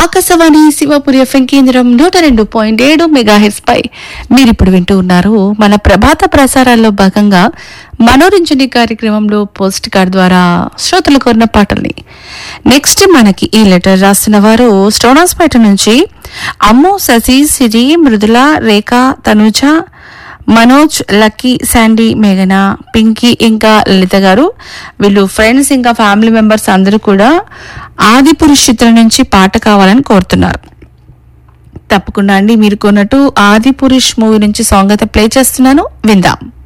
Akashvani Shivapuri FM కేంద్రం నూట రెండు పాయింట్ ఏడు మెగాహెట్స్ పై మీరు ఇప్పుడు వింటూ ఉన్నారు మన ప్రభాత ప్రసారాల్లో భాగంగా మనోరంజని కార్యక్రమంలో పోస్ట్ కార్డ్ ద్వారా శ్రోతలు కోరిన పాటల్ని నెక్స్ట్ మనకి ఈ లెటర్ రాస్తున్న వారు స్టోనాస్పేట నుంచి అమ్ము శశి సిరి మృదుల రేఖ తనుజ మనోజ్ లక్కీ శాండీ మేఘన పింకీ ఇంకా లలిత గారు వీళ్ళు ఫ్రెండ్స్ ఇంకా ఫ్యామిలీ మెంబర్స్ అందరూ కూడా ఆది పురుష్ చిత్రం నుంచి పాట కావాలని కోరుతున్నారు తప్పకుండా అండి మీరు కొన్నట్టు ఆది పురుష్ మూవీ నుంచి సాంగ్ అయితే ప్లే చేస్తున్నాను విందాం